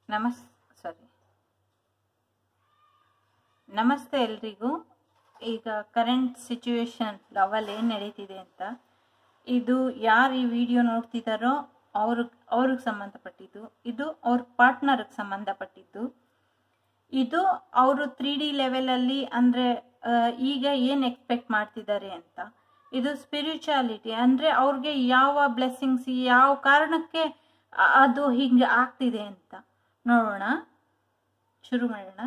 ನಮಸ್ ಸಾರಿ ನಮಸ್ತೆ ಎಲ್ರಿಗೂ ಈಗ ಕರೆಂಟ್ ಸಿಚುವೇಶನ್ ಲವಲ್ಲಿ ಏನು ನಡೀತಿದೆ ಅಂತ ಇದು ಯಾರು ಈ ವಿಡಿಯೋ ನೋಡ್ತಿದ್ದಾರೋ ಅವ್ರಿಗೆ ಅವ್ರಿಗೆ ಸಂಬಂಧಪಟ್ಟಿದ್ದು ಇದು ಅವ್ರ ಪಾರ್ಟ್ನರ್ಗೆ ಸಂಬಂಧಪಟ್ಟಿದ್ದು ಇದು ಅವರು ತ್ರೀ ಡಿ ಲೆವೆಲಲ್ಲಿ ಅಂದರೆ ಈಗ ಏನು ಎಕ್ಸ್ಪೆಕ್ಟ್ ಮಾಡ್ತಿದ್ದಾರೆ ಅಂತ ಇದು ಸ್ಪಿರಿಚುಯಾಲಿಟಿ ಅಂದರೆ ಅವ್ರಿಗೆ ಯಾವ ಬ್ಲೆಸ್ಸಿಂಗ್ಸ್ ಯಾವ ಕಾರಣಕ್ಕೆ ಅ- ಅದು ಹಿಂಗೆ ಆಗ್ತಿದೆ ಅಂತ ನೋಡೋಣ ಶುರು ಮಾಡೋಣ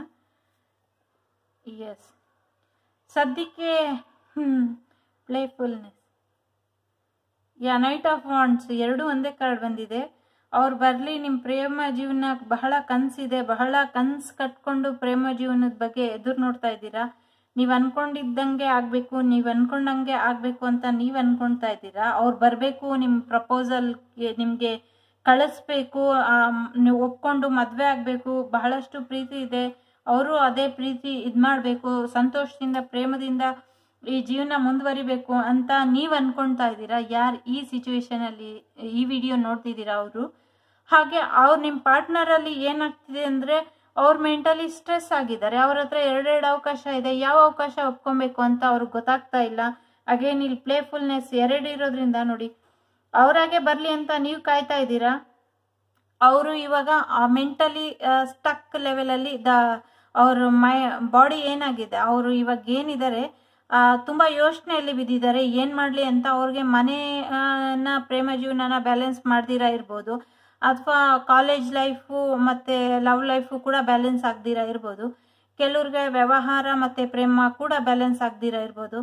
ಎಸ್ ಸದ್ಯಕ್ಕೆ ಪ್ಲೇಫುಲ್ನೆಸ್ ಯಾ ನೈಟ್ ಆಫ್ ವಾಂಡ್ಸ್ ಎರಡು ಒಂದೇ ಕಾರ್ಡ್ ಬಂದಿದೆ ಅವ್ರು ಬರಲಿ ನಿಮ್ಮ ಪ್ರೇಮ ಜೀವನ ಬಹಳ ಕನಸಿದೆ ಬಹಳ ಕನ್ಸು ಕಟ್ಕೊಂಡು ಪ್ರೇಮ ಜೀವನದ ಬಗ್ಗೆ ಎದುರು ನೋಡ್ತಾ ಇದ್ದೀರಾ ನೀವು ಅನ್ಕೊಂಡಿದ್ದಂಗೆ ಆಗಬೇಕು ನೀವು ಅನ್ಕೊಂಡಂಗೆ ಆಗಬೇಕು ಅಂತ ನೀವು ಅನ್ಕೊಳ್ತಾ ಇದ್ದೀರಾ ಅವ್ರು ಬರಬೇಕು ನಿಮ್ಮ ಪ್ರಪೋಸಲ್ ನಿಮಗೆ ಕಳಿಸ್ಬೇಕು ನೀವು ಒಪ್ಕೊಂಡು ಮದುವೆ ಆಗಬೇಕು ಬಹಳಷ್ಟು ಪ್ರೀತಿ ಇದೆ ಅವರು ಅದೇ ಪ್ರೀತಿ ಇದು ಮಾಡಬೇಕು ಸಂತೋಷದಿಂದ ಪ್ರೇಮದಿಂದ ಈ ಜೀವನ ಮುಂದುವರಿಬೇಕು ಅಂತ ನೀವು ಅನ್ಕೊಳ್ತಾ ಇದ್ದೀರಾ ಯಾರು ಈ ಸಿಚುವೇಶನಲ್ಲಿ ಈ ವಿಡಿಯೋ ನೋಡ್ತಿದ್ದೀರಾ ಅವರು ಹಾಗೆ ಅವ್ರು ನಿಮ್ಮ ಪಾರ್ಟ್ನರಲ್ಲಿ ಏನಾಗ್ತಿದೆ ಅಂದರೆ ಅವ್ರು ಮೆಂಟಲಿ ಸ್ಟ್ರೆಸ್ ಆಗಿದ್ದಾರೆ ಅವ್ರ ಹತ್ರ ಎರಡೆರಡು ಅವಕಾಶ ಇದೆ ಯಾವ ಅವಕಾಶ ಒಪ್ಕೊಬೇಕು ಅಂತ ಅವ್ರಿಗೆ ಗೊತ್ತಾಗ್ತಾ ಇಲ್ಲ ಅಗೇನ್ ಇಲ್ಲಿ ಪ್ಲೇಫುಲ್ನೆಸ್ ಎರಡು ಇರೋದ್ರಿಂದ ನೋಡಿ ಅವರಾಗೆ ಬರಲಿ ಅಂತ ನೀವು ಕಾಯ್ತಾ ಇದ್ದೀರಾ ಅವರು ಇವಾಗ ಮೆಂಟಲಿ ಸ್ಟಕ್ ಲೆವೆಲಲ್ಲಿ ದ ಅವ್ರ ಮೈ ಬಾಡಿ ಏನಾಗಿದೆ ಅವರು ಇವಾಗ ಏನಿದ್ದಾರೆ ಆ, ತುಂಬಾ ಯೋಚನೆಯಲ್ಲಿ ಬಿದ್ದಿದ್ದಾರೆ ಏನು ಮಾಡಲಿ ಅಂತ ಅವ್ರಿಗೆ ಮನೆನ ಪ್ರೇಮ ಜೀವನನ ಬ್ಯಾಲೆನ್ಸ್ ಮಾಡ್ದಿರಾ ಇರ್ಬೋದು ಅಥವಾ ಕಾಲೇಜ್ ಲೈಫು ಮತ್ತು ಲವ್ ಲೈಫು ಕೂಡ ಬ್ಯಾಲೆನ್ಸ್ ಆಗ್ದಿರಾ ಇರ್ಬೋದು ಕೆಲವ್ರಿಗೆ ವ್ಯವಹಾರ ಮತ್ತು ಪ್ರೇಮ ಕೂಡ ಬ್ಯಾಲೆನ್ಸ್ ಆಗ್ದಿರಾ ಇರ್ಬೋದು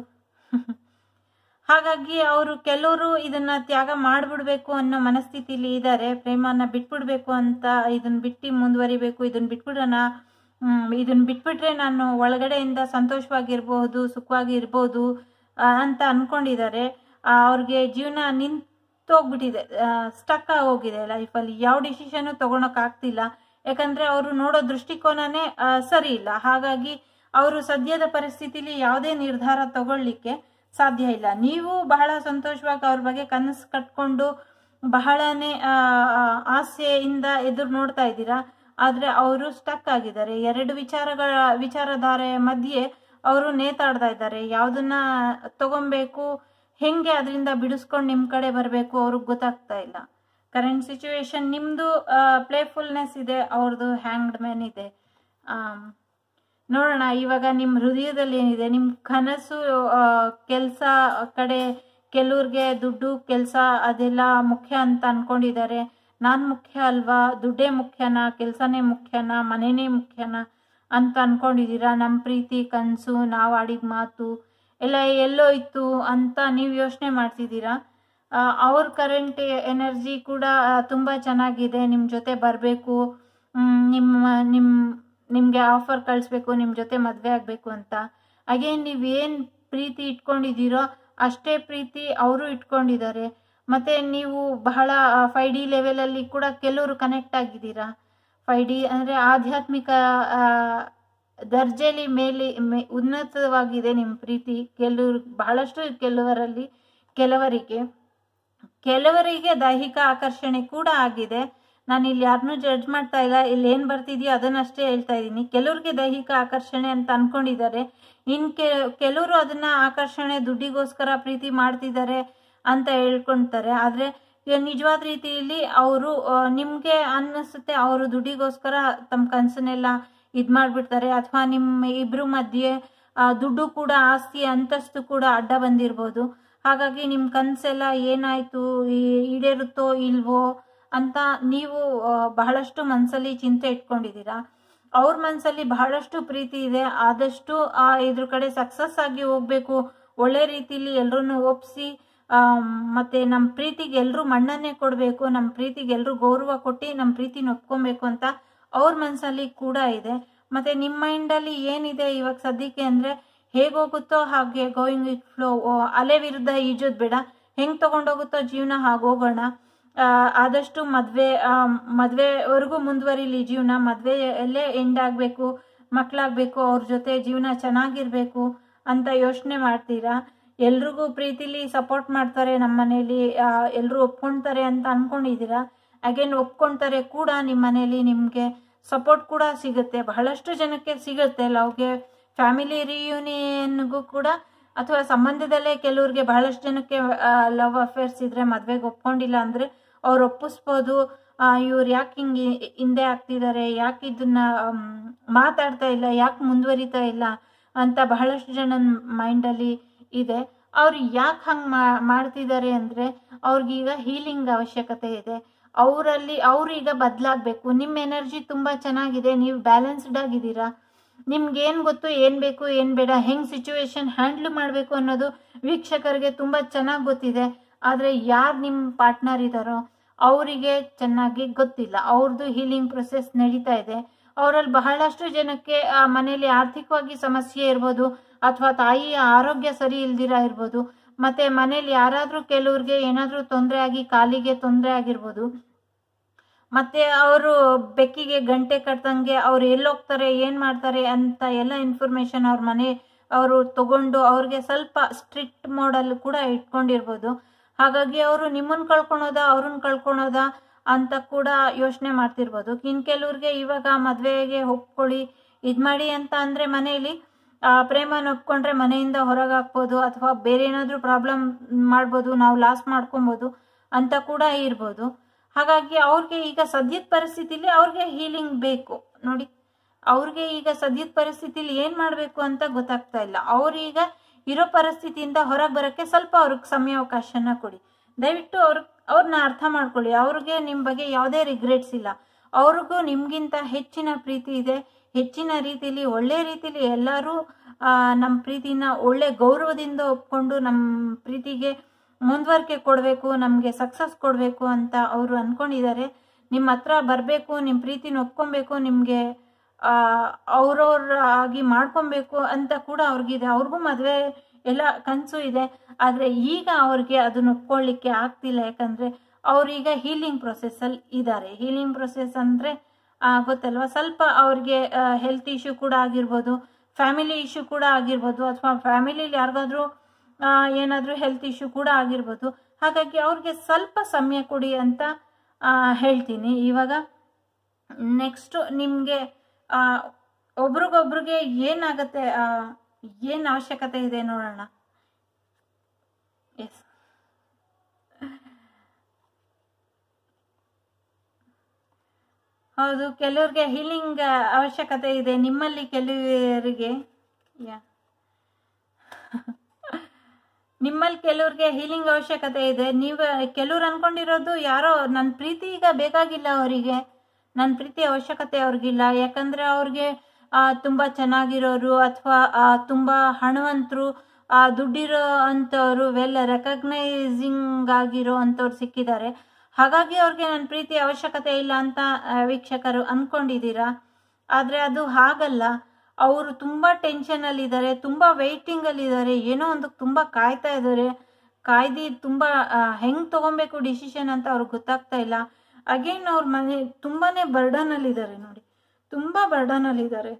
ಹಾಗಾಗಿ ಅವರು ಕೆಲವರು ಇದನ್ನ ತ್ಯಾಗ ಮಾಡಿಬಿಡ್ಬೇಕು ಅನ್ನೋ ಮನಸ್ಥಿತಿಲಿ ಇದ್ದಾರೆ ಪ್ರೇಮನ ಬಿಟ್ಬಿಡ್ಬೇಕು ಅಂತ ಇದನ್ನ ಬಿಟ್ಟು ಮುಂದುವರಿಬೇಕು ಇದನ್ನ ಬಿಟ್ಬಿಡೋಣ ಹ್ಮ್, ಇದನ್ನ ಬಿಟ್ಬಿಟ್ರೆ ನಾನು ಒಳಗಡೆಯಿಂದ ಸಂತೋಷವಾಗಿರ್ಬಹುದು ಸುಖವಾಗಿ ಇರ್ಬೋದು ಆ, ಅಂತ ಅನ್ಕೊಂಡಿದ್ದಾರೆ ಆ, ಅವ್ರಿಗೆ ಜೀವನ ನಿಂತೋಗ್ಬಿಟ್ಟಿದೆ ಸ್ಟಕ್ ಆಗೋಗಿದೆ ಲೈಫಲ್ಲಿ ಯಾವ ಡಿಸಿಷನು ತಗೊಳಕ್ಕಾಗ್ತಿಲ್ಲ ಯಾಕಂದ್ರೆ ಅವರು ನೋಡೋ ದೃಷ್ಟಿಕೋನನೇ ಆ, ಸರಿ ಇಲ್ಲ ಹಾಗಾಗಿ ಅವರು ಸದ್ಯದ ಪರಿಸ್ಥಿತಿಲಿ ಯಾವುದೇ ನಿರ್ಧಾರ ತಗೊಳ್ಳಿಕ್ಕೆ ಸಾಧ್ಯ ಇಲ್ಲ ನೀವು ಬಹಳ ಸಂತೋಷವಾಗಿ ಅವ್ರ ಬಗ್ಗೆ ಕನಸು ಕಟ್ಕೊಂಡು ಬಹಳನೇ ಆ, ಆ, ಆಸೆಯಿಂದ ಎದುರು ನೋಡ್ತಾ ಇದ್ದೀರಾ ಆದರೆ ಅವರು ಸ್ಟಕ್ ಆಗಿದ್ದಾರೆ ಎರಡು ವಿಚಾರಗಳ ವಿಚಾರಧಾರೆ ಮಧ್ಯೆ ಅವರು ನೇತಾಡ್ತಾ ಇದ್ದಾರೆ ಯಾವುದನ್ನ ತಗೊಬೇಕು ಹೆಂಗೆ ಅದರಿಂದ ಬಿಡಿಸ್ಕೊಂಡು ನಿಮ್ಮ ಕಡೆ ಬರಬೇಕು ಅವ್ರಿಗೆ ಗೊತ್ತಾಗ್ತಾ ಇಲ್ಲ ಕರೆಂಟ್ ಸಿಚುವೇಶನ್ ನಿಮ್ಮದು ಪ್ಲೇಫುಲ್ನೆಸ್ ಇದೆ ಅವ್ರದ್ದು ಹ್ಯಾಂಗ್ಡ್ ಮ್ಯಾನ್ ಇದೆ ಆಮ್, ನೋಡೋಣ ಇವಾಗ ನಿಮ್ಮ ಹೃದಯದಲ್ಲಿ ಏನಿದೆ ನಿಮ್ಮ ಕನಸು ಕೆಲಸ ಕಡೆ ಕೆಲವ್ರಿಗೆ ದುಡ್ಡು ಕೆಲಸ ಅದೆಲ್ಲ ಮುಖ್ಯ ಅಂತ ಅನ್ಕೊಂಡಿದ್ದಾರೆ ನಾನು ಮುಖ್ಯ ಅಲ್ವಾ ದುಡ್ಡೇ ಮುಖ್ಯನಾ ಕೆಲಸನೇ ಮುಖ್ಯನಾ ಮನೆನೇ ಮುಖ್ಯನಾ ಅಂತ ಅನ್ಕೊಂಡಿದ್ದೀರಾ ನಮ್ಮ ಪ್ರೀತಿ ಕನಸು ನಾವು ಆಡಿದ ಮಾತು ಎಲ್ಲ ಎಲ್ಲೋಯ್ತು ಅಂತ ನೀವು ಯೋಚನೆ ಮಾಡ್ತಿದ್ದೀರಾ ಆ, ಅವ್ರ ಕರೆಂಟ್ ಎನರ್ಜಿ ಕೂಡ ಆ, ತುಂಬ ಚೆನ್ನಾಗಿದೆ ನಿಮ್ಮ ಜೊತೆ ಬರಬೇಕು ನಿಮ್ಮ ನಿಮ್ಮ ನಿಮಗೆ ಆಫರ್ ಕಳಿಸ್ಬೇಕು ನಿಮ್ಮ ಜೊತೆ ಮದುವೆ ಆಗಬೇಕು ಅಂತ ಅಗೇನ್ ನೀವೇನು ಪ್ರೀತಿ ಇಟ್ಕೊಂಡಿದ್ದೀರೋ ಅಷ್ಟೇ ಪ್ರೀತಿ ಅವರು ಇಟ್ಕೊಂಡಿದ್ದಾರೆ ಮತ್ತು ನೀವು ಬಹಳ ಫೈ ಡಿ ಲೆವೆಲಲ್ಲಿ ಕೂಡ ಕೆಲವರು ಕನೆಕ್ಟ್ ಆಗಿದ್ದೀರಾ ಫೈ ಡಿ ಅಂದರೆ ಆಧ್ಯಾತ್ಮಿಕ ಆ, ದರ್ಜೆಲಿ ಮೇಲೆ ಮೇ ಉನ್ನತವಾಗಿದೆ ನಿಮ್ಮ ಪ್ರೀತಿ ಕೆಲವ್ರು ಬಹಳಷ್ಟು ಕೆಲವರಲ್ಲಿ ಕೆಲವರಿಗೆ ಕೆಲವರಿಗೆ ದೈಹಿಕ ಆಕರ್ಷಣೆ ಕೂಡ ಆಗಿದೆ ನಾನು ಇಲ್ಲಿ ಯಾರನ್ನೂ ಜಡ್ಜ್ ಮಾಡ್ತಾ ಇಲ್ಲ ಇಲ್ಲಿ ಏನು ಬರ್ತಿದೆಯೋ ಅದನ್ನಷ್ಟೇ ಹೇಳ್ತಾ ಇದ್ದೀನಿ ಕೆಲವ್ರಿಗೆ ದೈಹಿಕ ಆಕರ್ಷಣೆ ಅಂತ ಅನ್ಕೊಂಡಿದ್ದಾರೆ ಇನ್ ಕೆ ಕೆಲವರು ಅದನ್ನ ಆಕರ್ಷಣೆ ದುಡ್ಡಿಗೋಸ್ಕರ ಪ್ರೀತಿ ಮಾಡ್ತಿದ್ದಾರೆ ಅಂತ ಹೇಳ್ಕೊಳ್ತಾರೆ ಆದರೆ ನಿಜವಾದ ರೀತಿಯಲ್ಲಿ ಅವರು ನಿಮಗೆ ಅನ್ನಿಸುತ್ತೆ ಅವರು ದುಡ್ಡಿಗೋಸ್ಕರ ತಮ್ಮ ಕನಸನ್ನೆಲ್ಲ ಇದು ಮಾಡಿಬಿಡ್ತಾರೆ ಅಥವಾ ನಿಮ್ಮ ಇಬ್ಬರು ಮಧ್ಯೆ ಆ, ದುಡ್ಡು ಕೂಡ ಆಸ್ತಿ ಅಂತಸ್ತು ಕೂಡ ಅಡ್ಡ ಬಂದಿರ್ಬೋದು ಹಾಗಾಗಿ ನಿಮ್ಮ ಕನಸೆಲ್ಲ ಏನಾಯಿತು ಈಡೇರುತ್ತೋ ಇಲ್ವೋ ಅಂತ ನೀವು ಆ, ಬಹಳಷ್ಟು ಮನಸ್ಸಲ್ಲಿ ಚಿಂತೆ ಇಟ್ಕೊಂಡಿದ್ದೀರಾ ಅವ್ರ ಮನಸ್ಸಲ್ಲಿ ಬಹಳಷ್ಟು ಪ್ರೀತಿ ಇದೆ ಆದಷ್ಟು ಆ ಇದ್ರ ಕಡೆ ಸಕ್ಸಸ್ ಆಗಿ ಹೋಗ್ಬೇಕು ಒಳ್ಳೆ ರೀತಿಲಿ ಎಲ್ಲರೂ ಒಪ್ಸಿ ಮತ್ತೆ ನಮ್ಮ ಪ್ರೀತಿಗೆ ಎಲ್ಲರೂ ಮಣ್ಣನ್ನೇ ಕೊಡಬೇಕು ನಮ್ಮ ಪ್ರೀತಿಗೆ ಎಲ್ಲರೂ ಗೌರವ ಕೊಟ್ಟು ನಮ್ಮ ಪ್ರೀತಿನ ಒಪ್ಕೊಬೇಕು ಅಂತ ಅವ್ರ ಮನಸ್ಸಲ್ಲಿ ಕೂಡ ಇದೆ ಮತ್ತೆ ನಿಮ್ಮ ಮೈಂಡಲ್ಲಿ ಏನಿದೆ ಇವಾಗ ಸದ್ಯಕ್ಕೆ ಅಂದರೆ ಹೇಗೋಗುತ್ತೋ ಹಾಗೆ ಗೋಯಿಂಗ್ ವಿತ್ ಫ್ಲೋ ಅಲೆ ವಿರುದ್ಧ ಈಜೋದು ಬೇಡ ಹೆಂಗೆ ತಗೊಂಡೋಗುತ್ತೋ ಜೀವನ ಹಾಗೋಗೋಣ ಆ, ಆದಷ್ಟು ಮದುವೆ ಮದುವೆವರೆಗೂ ಮುಂದುವರಿಲಿ ಜೀವನ ಮದುವೆಯಲ್ಲೇ ಎಂಡ್ ಆಗಬೇಕು ಮಕ್ಕಳಾಗಬೇಕು ಅವ್ರ ಜೊತೆ ಜೀವನ ಚೆನ್ನಾಗಿರ್ಬೇಕು ಅಂತ ಯೋಚನೆ ಮಾಡ್ತೀರಾ ಎಲ್ರಿಗೂ ಪ್ರೀತಿಲಿ ಸಪೋರ್ಟ್ ಮಾಡ್ತಾರೆ ನಮ್ಮ ಮನೇಲಿ ಎಲ್ಲರೂ ಒಪ್ಕೊಳ್ತಾರೆ ಅಂತ ಅನ್ಕೊಂಡಿದ್ದೀರಾ ಅಗೇನ್ ಒಪ್ಕೊಳ್ತಾರೆ ಕೂಡ ನಿಮ್ಮ ಮನೇಲಿ ನಿಮಗೆ ಸಪೋರ್ಟ್ ಕೂಡ ಸಿಗುತ್ತೆ ಬಹಳಷ್ಟು ಜನಕ್ಕೆ ಸಿಗುತ್ತೆ ಲವ್ಗೆ ಫ್ಯಾಮಿಲಿ ರಿಯೂನಿಯನ್ಗೂ ಕೂಡ ಅಥವಾ ಸಂಬಂಧದಲ್ಲೇ ಕೆಲವ್ರಿಗೆ ಬಹಳಷ್ಟು ಜನಕ್ಕೆ ಲವ್ ಅಫೇರ್ಸ್ ಇದ್ರೆ ಮದ್ವೆಗೆ ಒಪ್ಕೊಂಡಿಲ್ಲ ಅಂದ್ರೆ ಅವ್ರು ಒಪ್ಪಿಸ್ಬೋದು ಇವ್ರು ಯಾಕೆ ಹಿಂಗೆ ಹಿಂದೆ ಆಗ್ತಿದ್ದಾರೆ ಯಾಕೆ ಇದನ್ನ ಆಮ್, ಮಾತಾಡ್ತಾ ಇಲ್ಲ ಯಾಕೆ ಮುಂದುವರಿತಾ ಇಲ್ಲ ಅಂತ ಬಹಳಷ್ಟು ಜನ ಮೈಂಡಲ್ಲಿ ಇದೆ ಅವ್ರು ಯಾಕೆ ಹಂಗೆ ಮಾಡ್ತಿದ್ದಾರೆ ಅಂದರೆ ಅವ್ರಿಗೀಗ ಹೀಲಿಂಗ್ ಅವಶ್ಯಕತೆ ಇದೆ ಅವರಲ್ಲಿ ಅವ್ರೀಗ ಬದಲಾಗಬೇಕು ನಿಮ್ಮ ಎನರ್ಜಿ ತುಂಬ ಚೆನ್ನಾಗಿದೆ ನೀವು ಬ್ಯಾಲೆನ್ಸ್ಡ್ ಆಗಿದ್ದೀರಾ ನಿಮ್ಗೆ ಏನು ಗೊತ್ತು ಏನು ಬೇಕು ಏನು ಬೇಡ ಹೆಂಗೆ ಸಿಚುವೇಶನ್ ಹ್ಯಾಂಡ್ಲ್ ಮಾಡಬೇಕು ಅನ್ನೋದು ವೀಕ್ಷಕರಿಗೆ ತುಂಬ ಚೆನ್ನಾಗಿ ಗೊತ್ತಿದೆ ಆದರೆ ಯಾರು ನಿಮ್ಮ ಪಾರ್ಟ್ನರ್ ಇದ್ದಾರೋ ಅವರಿಗೆ ಚೆನ್ನಾಗಿ ಗೊತ್ತಿಲ್ಲ ಅವ್ರದ್ದು ಹೀಲಿಂಗ್ ಪ್ರೊಸೆಸ್ ನಡೀತಾ ಇದೆ ಅವರಲ್ಲಿ ಬಹಳಷ್ಟು ಜನಕ್ಕೆ ಆ, ಮನೆಯಲ್ಲಿ ಆರ್ಥಿಕವಾಗಿ ಸಮಸ್ಯೆ ಇರ್ಬೋದು ಅಥವಾ ತಾಯಿಯ ಆರೋಗ್ಯ ಸರಿ ಇಲ್ದಿರ ಇರ್ಬೋದು ಮತ್ತೆ ಮನೇಲಿ ಯಾರಾದರೂ ಕೆಲವ್ರಿಗೆ ಏನಾದರೂ ತೊಂದರೆ ಆಗಿ ಕಾಲಿಗೆ ತೊಂದರೆ ಆಗಿರ್ಬೋದು ಮತ್ತೆ ಅವರು ಬೆಕ್ಕಿಗೆ ಗಂಟೆ ಕಟ್ಟಂಗೆ ಅವ್ರು ಎಲ್ಲೋಗ್ತಾರೆ ಏನು ಮಾಡ್ತಾರೆ ಅಂತ ಎಲ್ಲ ಇನ್ಫಾರ್ಮೇಶನ್ ಅವ್ರ ಮನೆ ಅವರು ತಗೊಂಡು ಅವ್ರಿಗೆ ಸ್ವಲ್ಪ ಸ್ಟ್ರಿಕ್ಟ್ ಮೋಡಲ್ಲಿ ಕೂಡ ಇಟ್ಕೊಂಡಿರ್ಬೋದು ಹಾಗಾಗಿ ಅವರು ನಿಮ್ಮನ್ನು ಕಳ್ಕೊಳೋದಾ ಅವ್ರನ್ನ ಕಳ್ಕೊಳೋದಾ ಅಂತ ಕೂಡ ಯೋಚನೆ ಮಾಡ್ತಿರ್ಬೋದು ಇನ್ನು ಕೆಲವ್ರಿಗೆ ಇವಾಗ ಮದುವೆಗೆ ಒಪ್ಕೊಳ್ಳಿ ಇದು ಮಾಡಿ ಅಂತ ಅಂದರೆ ಮನೆಯಲ್ಲಿ ಆ, ಪ್ರೇಮನ ಒಪ್ಕೊಂಡ್ರೆ ಮನೆಯಿಂದ ಹೊರಗೆ ಹಾಕ್ಬೋದು ಅಥವಾ ಬೇರೆ ಏನಾದರೂ ಪ್ರಾಬ್ಲಮ್ ಮಾಡ್ಬೋದು ನಾವು ಲಾಸ್ ಮಾಡ್ಕೊಬೋದು ಅಂತ ಕೂಡ ಇರ್ಬೋದು ಹಾಗಾಗಿ ಅವ್ರಿಗೆ ಈಗ ಸದ್ಯದ ಪರಿಸ್ಥಿತಿಲಿ ಅವ್ರಿಗೆ ಹೀಲಿಂಗ್ ಬೇಕು ನೋಡಿ ಅವ್ರಿಗೆ ಈಗ ಸದ್ಯದ ಪರಿಸ್ಥಿತಿಲಿ ಏನು ಮಾಡಬೇಕು ಅಂತ ಗೊತ್ತಾಗ್ತಾ ಇಲ್ಲ ಅವ್ರೀಗ ಇರೋ ಪರಿಸ್ಥಿತಿಯಿಂದ ಹೊರಗೆ ಬರೋಕ್ಕೆ ಸ್ವಲ್ಪ ಅವ್ರಿಗೆ ಸಮಯಾವಕಾಶನ ಕೊಡಿ ದಯವಿಟ್ಟು ಅವ್ರ ಅವ್ರನ್ನ ಅರ್ಥ ಮಾಡ್ಕೊಳ್ಳಿ ಅವ್ರಿಗೆ ನಿಮ್ಮ ಬಗ್ಗೆ ಯಾವುದೇ ರಿಗ್ರೆಟ್ಸ್ ಇಲ್ಲ ಅವ್ರಿಗೂ ನಿಮಗಿಂತ ಹೆಚ್ಚಿನ ಪ್ರೀತಿ ಇದೆ ಹೆಚ್ಚಿನ ರೀತಿಲಿ ಒಳ್ಳೆ ರೀತಿಲಿ ಎಲ್ಲರೂ ನಮ್ಮ ಪ್ರೀತಿನ ಒಳ್ಳೆ ಗೌರವದಿಂದ ಒಪ್ಕೊಂಡು ನಮ್ಮ ಪ್ರೀತಿಗೆ ಮುಂದುವರಿಕೆ ಕೊಡಬೇಕು ನಮಗೆ ಸಕ್ಸಸ್ ಕೊಡಬೇಕು ಅಂತ ಅವರು ಅಂದ್ಕೊಂಡಿದ್ದಾರೆ ನಿಮ್ಮ ಹತ್ರ ಬರಬೇಕು ನಿಮ್ಮ ಪ್ರೀತಿನ ಒಪ್ಕೊಬೇಕು ನಿಮಗೆ ಅವ್ರವ್ರಾಗಿ ಮಾಡ್ಕೊಬೇಕು ಅಂತ ಕೂಡ ಅವ್ರಿಗಿದೆ ಅವ್ರಿಗೂ ಮದುವೆ ಎಲ್ಲ ಕನಸು ಇದೆ ಆದರೆ ಈಗ ಅವ್ರಿಗೆ ಅದನ್ನ ಒಪ್ಕೊಳ್ಳಿಕ್ಕೆ ಆಗ್ತಿಲ್ಲ ಯಾಕಂದರೆ ಅವ್ರೀಗ ಹೀಲಿಂಗ್ ಪ್ರೊಸೆಸ್ಸಲ್ಲಿ ಇದ್ದಾರೆ ಹೀಲಿಂಗ್ ಪ್ರೊಸೆಸ್ ಅಂದರೆ ಗೊತ್ತಲ್ವಾ ಸ್ವಲ್ಪ ಅವ್ರಿಗೆ ಹೆಲ್ತ್ ಇಶ್ಯೂ ಕೂಡ ಆಗಿರ್ಬೋದು ಫ್ಯಾಮಿಲಿ ಇಶ್ಯೂ ಕೂಡ ಆಗಿರ್ಬೋದು ಅಥವಾ ಫ್ಯಾಮಿಲಿಲಿ ಯಾರಿಗಾದ್ರೂ ಏನಾದರೂ ಹೆಲ್ತ್ ಇಶ್ಯೂ ಕೂಡ ಆಗಿರ್ಬೋದು ಹಾಗಾಗಿ ಅವ್ರಿಗೆ ಸ್ವಲ್ಪ ಸಮಯ ಕೊಡಿ ಅಂತ ಆ, ಹೇಳ್ತೀನಿ ಇವಾಗ ನೆಕ್ಸ್ಟು ನಿಮಗೆ ಒಬ್ರಿಗೊಬ್ರಿಗೆ ಏನಾಗತ್ತೆ ಏನು ಅವಶ್ಯಕತೆ ಇದೆ ನೋಡೋಣ ಎಸ್ ಹೌದು ಕೆಲವ್ರಿಗೆ ಹೀಲಿಂಗ್ ಅವಶ್ಯಕತೆ ಇದೆ ನಿಮ್ಮಲ್ಲಿ ಕೆಲವರಿಗೆ ಯಾ ನಿಮ್ಮಲ್ಲಿ ಕೆಲವ್ರಿಗೆ ಹೀಲಿಂಗ್ ಅವಶ್ಯಕತೆ ಇದೆ ನೀವು ಕೆಲವ್ರು ಅನ್ಕೊಂಡಿರೋದು ಯಾರೋ ನನ್ನ ಪ್ರೀತಿ ಈಗ ಬೇಕಾಗಿಲ್ಲ ಅವರಿಗೆ ನನ್ನ ಪ್ರೀತಿ ಅವಶ್ಯಕತೆ ಅವ್ರಿಗಿಲ್ಲ ಯಾಕಂದ್ರೆ ಅವ್ರಿಗೆ ಆ, ತುಂಬ ಚೆನ್ನಾಗಿರೋರು ಅಥವಾ ತುಂಬ ಹಣವಂತರು ದುಡ್ಡಿರೋ ಅಂಥವ್ರು ವೆಲ್ ರೆಕಗ್ನೈಸಿಂಗ್ ಆಗಿರೋ ಅಂಥವ್ರು ಸಿಕ್ಕಿದ್ದಾರೆ ಹಾಗಾಗಿ ಅವ್ರಿಗೆ ನನ್ನ ಪ್ರೀತಿ ಅವಶ್ಯಕತೆ ಇಲ್ಲ ಅಂತ ಆ, ವೀಕ್ಷಕರು ಅಂದ್ಕೊಂಡಿದ್ದೀರಾ ಆದರೆ ಅದು ಹಾಗಲ್ಲ ಅವರು ತುಂಬ ಟೆನ್ಷನಲ್ಲಿದ್ದಾರೆ ತುಂಬ ವೆಯ್ಟಿಂಗಲ್ಲಿದ್ದಾರೆ ಏನೋ ಒಂದು ತುಂಬ ಕಾಯ್ತಾ ಇದ್ದಾರೆ ಕಾಯ್ದು ತುಂಬ ಹೆಂಗೆ ತೊಗೊಬೇಕು ಡಿಸಿಷನ್ ಅಂತ ಅವ್ರಿಗೆ ಗೊತ್ತಾಗ್ತಾ ಇಲ್ಲ ಅಗೇನ್ ಅವ್ರ ಮನೆ ತುಂಬಾ ಬರ್ಡನಲ್ಲಿದ್ದಾರೆ ನೋಡಿ ತುಂಬ ಬರ್ಡನಲ್ಲಿದ್ದಾರೆ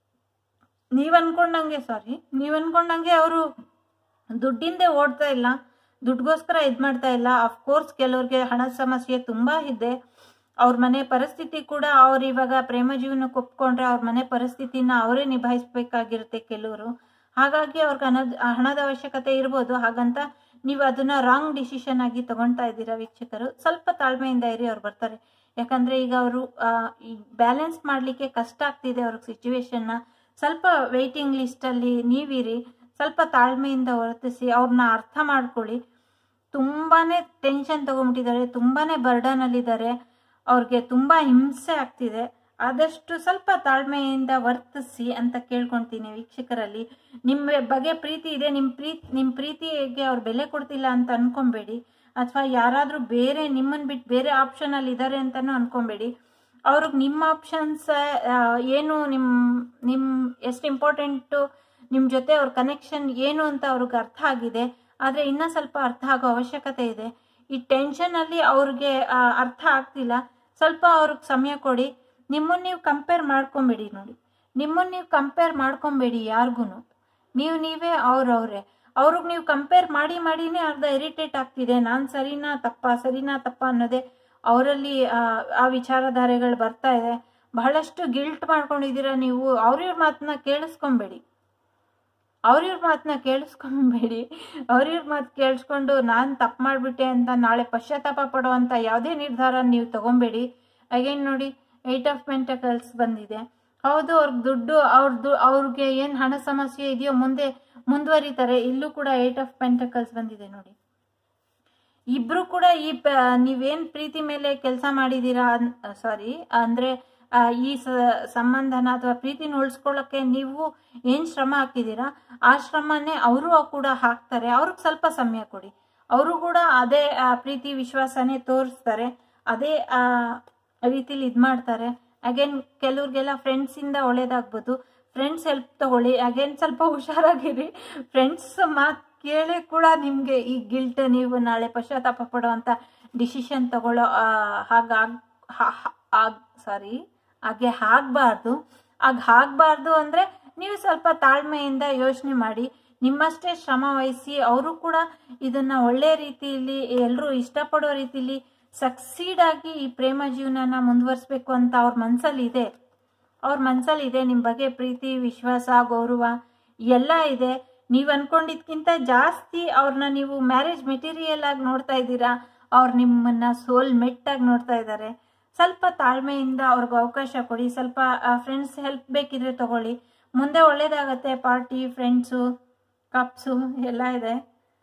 ನೀವು ಅನ್ಕೊಂಡಂಗೆ ಸಾರಿ ನೀವು ಅನ್ಕೊಂಡಂಗೆ ಅವರು ದುಡ್ಡಿಂದೇ ಓಡ್ತಾ ಇಲ್ಲ ದುಡ್ಗೋಸ್ಕರ ಇದು ಮಾಡ್ತಾ ಇಲ್ಲ ಅಫ್ಕೋರ್ಸ್ ಕೆಲವ್ರಿಗೆ ಹಣದ ಸಮಸ್ಯೆ ತುಂಬ ಇದೆ ಅವ್ರ ಮನೆ ಪರಿಸ್ಥಿತಿ ಕೂಡ ಅವ್ರು ಇವಾಗ ಪ್ರೇಮ ಜೀವನಕ್ಕೆ ಒಪ್ಕೊಂಡ್ರೆ ಅವ್ರ ಮನೆ ಪರಿಸ್ಥಿತಿನ ಅವರೇ ನಿಭಾಯಿಸ್ಬೇಕಾಗಿರುತ್ತೆ ಕೆಲವರು ಹಾಗಾಗಿ ಅವ್ರಿಗೆ ಹಣದ ಹಣದ ಅವಶ್ಯಕತೆ ಇರ್ಬೋದು ಹಾಗಂತ ನೀವು ಅದನ್ನ ರಾಂಗ್ ಡಿಸಿಷನ್ ಆಗಿ ತಗೊಳ್ತಾ ಇದ್ದೀರಾ ವೀಕ್ಷಕರು ಸ್ವಲ್ಪ ತಾಳ್ಮೆಯಿಂದ ಇರಿ ಅವ್ರು ಬರ್ತಾರೆ ಯಾಕಂದ್ರೆ ಈಗ ಅವರು ಬ್ಯಾಲೆನ್ಸ್ ಮಾಡಲಿಕ್ಕೆ ಕಷ್ಟ ಆಗ್ತಿದೆ ಅವ್ರಿಗೆ ಸಿಚುವೇಶನ್ನ ಸ್ವಲ್ಪ ವೆಯ್ಟಿಂಗ್ ಲಿಸ್ಟಲ್ಲಿ ನೀವಿರಿ ಸ್ವಲ್ಪ ತಾಳ್ಮೆಯಿಂದ ವರ್ತಿಸಿ ಅವ್ರನ್ನ ಅರ್ಥ ಮಾಡ್ಕೊಳ್ಳಿ ತುಂಬಾನೇ ಟೆನ್ಷನ್ ತಗೊಂಬಿಟ್ಟಿದ್ದಾರೆ ತುಂಬಾನೇ ಬರ್ಡನಲ್ಲಿದ್ದಾರೆ ಅವ್ರಿಗೆ ತುಂಬ ಹಿಂಸೆ ಆಗ್ತಿದೆ ಆದಷ್ಟು ಸ್ವಲ್ಪ ತಾಳ್ಮೆಯಿಂದ ವರ್ತಿಸಿ ಅಂತ ಕೇಳ್ಕೊಳ್ತೀನಿ ವೀಕ್ಷಕರಲ್ಲಿ ನಿಮ್ಮ ಬಗ್ಗೆ ಪ್ರೀತಿ ಇದೆ ನಿಮ್ಮ ಪ್ರೀತಿ ನಿಮ್ಮ ಪ್ರೀತಿಗೆ ಅವ್ರು ಬೆಲೆ ಕೊಡ್ತಿಲ್ಲ ಅಂತ ಅನ್ಕೊಬೇಡಿ ಅಥವಾ ಯಾರಾದರೂ ಬೇರೆ ನಿಮ್ಮನ್ನು ಬಿಟ್ಟು ಬೇರೆ ಆಪ್ಷನಲ್ಲಿ ಇದ್ದಾರೆ ಅಂತಲೂ ಅನ್ಕೊಬೇಡಿ ಅವ್ರಿಗೆ ನಿಮ್ಮ ಆಪ್ಷನ್ಸ್ ಏನು ನಿಮ್ಮ ನಿಮ್ಮ ಎಷ್ಟು ಇಂಪಾರ್ಟೆಂಟು ನಿಮ್ಮ ಜೊತೆ ಅವ್ರ ಕನೆಕ್ಷನ್ ಏನು ಅಂತ ಅವ್ರಿಗೆ ಅರ್ಥ ಆಗಿದೆ ಆದರೆ ಇನ್ನೂ ಸ್ವಲ್ಪ ಅರ್ಥ ಆಗೋ ಅವಶ್ಯಕತೆ ಇದೆ ಈ ಟೆನ್ಷನಲ್ಲಿ ಅವ್ರಿಗೆ ಆ, ಅರ್ಥ ಆಗ್ತಿಲ್ಲ ಸ್ವಲ್ಪ ಅವ್ರಿಗೆ ಸಮಯ ಕೊಡಿ ನಿಮ್ಮನ್ನು ನೀವು ಕಂಪೇರ್ ಮಾಡ್ಕೊಬೇಡಿ ನೋಡಿ ನಿಮ್ಮನ್ನು ನೀವು ಕಂಪೇರ್ ಮಾಡ್ಕೊಬೇಡಿ ಯಾರಿಗೂ ನೀವು ನೀವೇ ಅವ್ರವ್ರೆ ಅವ್ರಿಗೆ ನೀವು ಕಂಪೇರ್ ಮಾಡಿ ಮಾಡಿನೇ ಅರ್ಧ ಇರಿಟೇಟ್ ಆಗ್ತಿದೆ ನಾನು ಸರಿನಾ ತಪ್ಪ ಸರಿನಾ ತಪ್ಪ ಅನ್ನೋದೇ ಅವರಲ್ಲಿ ಆ ವಿಚಾರಧಾರೆಗಳು ಬರ್ತಾ ಇದೆ ಬಹಳಷ್ಟು ಗಿಲ್ಟ್ ಮಾಡ್ಕೊಂಡಿದ್ದೀರಾ ನೀವು ಅವ್ರಿವ್ರ ಮಾತನ್ನ ಕೇಳಿಸ್ಕೊಂಬೇಡಿ ಅವ್ರಿವ್ರ ಮಾತನ್ನ ಕೇಳಿಸ್ಕೊಂಬೇಡಿ ಅವ್ರಿವ್ರ ಮಾತು ಕೇಳಿಸ್ಕೊಂಡು ನಾನು ತಪ್ಪು ಮಾಡಿಬಿಟ್ಟೆ ಅಂತ ನಾಳೆ ಪಶ್ಚಾತ್ತಾಪ ಪಡುವಂಥ ಯಾವುದೇ ನಿರ್ಧಾರ ನೀವು ತಗೊಬೇಡಿ ಅಗೇನ್ ನೋಡಿ ಏಟ್ ಆಫ್ ಪೆಂಟಕಲ್ಸ್ ಬಂದಿದೆ ಹೌದು ಅವ್ರಿಗೆ ದುಡ್ಡು ಅವ್ರದ್ದು ಅವ್ರಿಗೆ ಏನು ಹಣ ಸಮಸ್ಯೆ ಇದೆಯೋ ಮುಂದೆ ಮುಂದುವರಿತಾರೆ ಇಲ್ಲೂ ಕೂಡ ಏಟ್ ಆಫ್ ಪೆಂಟಕಲ್ಸ್ ಬಂದಿದೆ ನೋಡಿ ಇಬ್ರು ಕೂಡ ಈ ಪ ನೀವೇನ್ ಪ್ರೀತಿ ಮೇಲೆ ಕೆಲಸ ಮಾಡಿದೀರಾ ಸಾರಿ ಅಂದ್ರೆ ಆ, ಈ ಸ- ಸಂಬಂಧನ ಅಥವಾ ಪ್ರೀತಿನ ಉಳಿಸ್ಕೊಳ್ಳೋಕೆ ನೀವು ಏನ್ ಶ್ರಮ ಹಾಕಿದೀರಾ ಆ ಶ್ರಮನೇ ಅವರು ಕೂಡ ಹಾಕ್ತಾರೆ ಅವ್ರಿಗೆ ಸ್ವಲ್ಪ ಸಮಯ ಕೊಡಿ ಅವರು ಕೂಡ ಅದೇ ಆ, ಪ್ರೀತಿ ವಿಶ್ವಾಸನೇ ತೋರಿಸ್ತಾರೆ ಅದೇ ಆ, ರೀತಿಲಿ ಇದು ಮಾಡ್ತಾರೆ ಅಗೇನ್ ಕೆಲವ್ರಿಗೆಲ್ಲ ಫ್ರೆಂಡ್ಸಿಂದ ಒಳ್ಳೇದಾಗ್ಬೋದು ಫ್ರೆಂಡ್ಸ್ ಹೆಲ್ಪ್ ತಗೊಳ್ಳಿ ಅಗೇನ್ ಸ್ವಲ್ಪ ಹುಷಾರಾಗಿರಿ ಫ್ರೆಂಡ್ಸ್ ಮಾತು ಕೇಳಿ ಕೂಡ ನಿಮಗೆ ಈ ಗಿಲ್ಟ್ ನೀವು ನಾಳೆ ಪಶ್ಚಾತ್ತಾಪ ಪಡುವಂಥ ಡಿಸಿಷನ್ ತಗೊಳ್ಳೋ ಹಾಗಾಗ್ ಆಗ್ ಸಾರಿ ಹಾಗೆ ಆಗಬಾರ್ದು ಆಗ ಆಗಬಾರ್ದು ಅಂದರೆ ನೀವು ಸ್ವಲ್ಪ ತಾಳ್ಮೆಯಿಂದ ಯೋಚನೆ ಮಾಡಿ ನಿಮ್ಮಷ್ಟೇ ಶ್ರಮ ವಹಿಸಿ ಅವರು ಕೂಡ ಇದನ್ನ ಒಳ್ಳೆ ರೀತಿಯಲ್ಲಿ ಎಲ್ಲರೂ ಇಷ್ಟಪಡೋ ರೀತಿಯಲ್ಲಿ ಸಕ್ಸೀಡ್ ಆಗಿ ಈ ಪ್ರೇಮ ಜೀವನನ ಮುಂದುವರಿಸ್ಬೇಕು ಅಂತ ಅವ್ರ ಮನಸ್ಸಲ್ಲಿ ಇದೆ ಅವ್ರ ಮನಸ್ಸಲ್ಲಿ ಇದೆ ನಿಮ್ಮ ಬಗ್ಗೆ ಪ್ರೀತಿ ವಿಶ್ವಾಸ ಗೌರವ ಎಲ್ಲ ಇದೆ ನೀವು ಅನ್ಕೊಂಡಿದ್ಕಿಂತ ಜಾಸ್ತಿ ಅವ್ರನ್ನ ನೀವು ಮ್ಯಾರೇಜ್ ಮೆಟೀರಿಯಲ್ ಆಗಿ ನೋಡ್ತಾ ಇದ್ದೀರಾ ಅವ್ರು ನಿಮ್ಮನ್ನ ಸೋಲ್ ಮೆಟ್ಟಾಗಿ ನೋಡ್ತಾ ಇದ್ದಾರೆ ಸ್ವಲ್ಪ ತಾಳ್ಮೆಯಿಂದ ಅವ್ರಿಗೆ ಅವಕಾಶ ಕೊಡಿ ಸ್ವಲ್ಪ ಫ್ರೆಂಡ್ಸ್ ಹೆಲ್ಪ್ ಬೇಕಿದ್ರೆ ತಗೊಳ್ಳಿ ಮುಂದೆ ಒಳ್ಳೇದಾಗತ್ತೆ ಪಾರ್ಟಿ ಫ್ರೆಂಡ್ಸು ಕಪ್ಸು ಎಲ್ಲ ಇದೆ